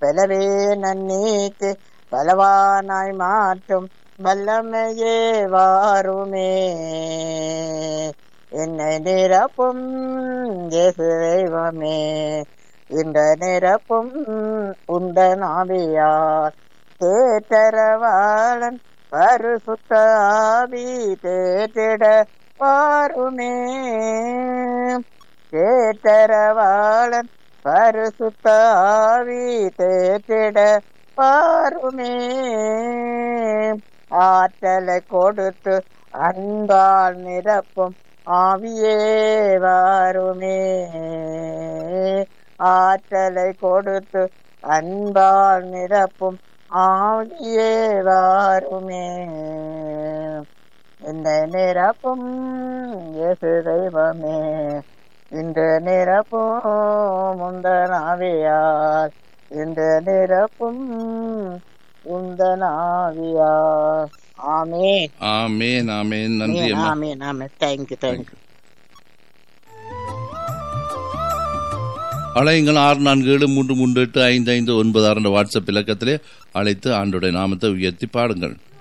பலவே நன்னீக்கு பலவானாய் மாற்றும் வல்லமையே வாருமே என்னை நிரப்பும் இயேசு தெய்வமே இந்த நிரப்பும் உந்த நாவியார் தேற்றரவாளன் பரிசுத்த ஆவி தேற்றிட வாருமே தேற்றரவாளன் பரிசுத்த ஆவி தேற்றிட பாருமே ஆற்றலை கொடுத்து அன்பால் நிரப்பும் ஆவியே வாருமே ஆற்றலை கொடுத்து அன்பால் நிரப்பும் ஆவியே வாருமே இந்த நிரப்பும் இயேசு தெய்வமே இந்த நிரப்பும் முந்தனாவியார் இந்த நிரப்பும் உந்தனாவியார் ஆமே ஆமேன் ஆமேன் நன்றி அம்மா ஆமே ஆமே தேங்க்யூ தேங்க்யூ அழையுங்கள் ஆறு நான்கு ஏழு மூன்று மூன்று எட்டு ஐந்து ஐந்து ஒன்பது ஆறு என்ற வாட்ஸ்அப் இலக்கத்திலே அழைத்து ஆண்டுடைய நாமத்தை உயர்த்தி பாடுங்கள்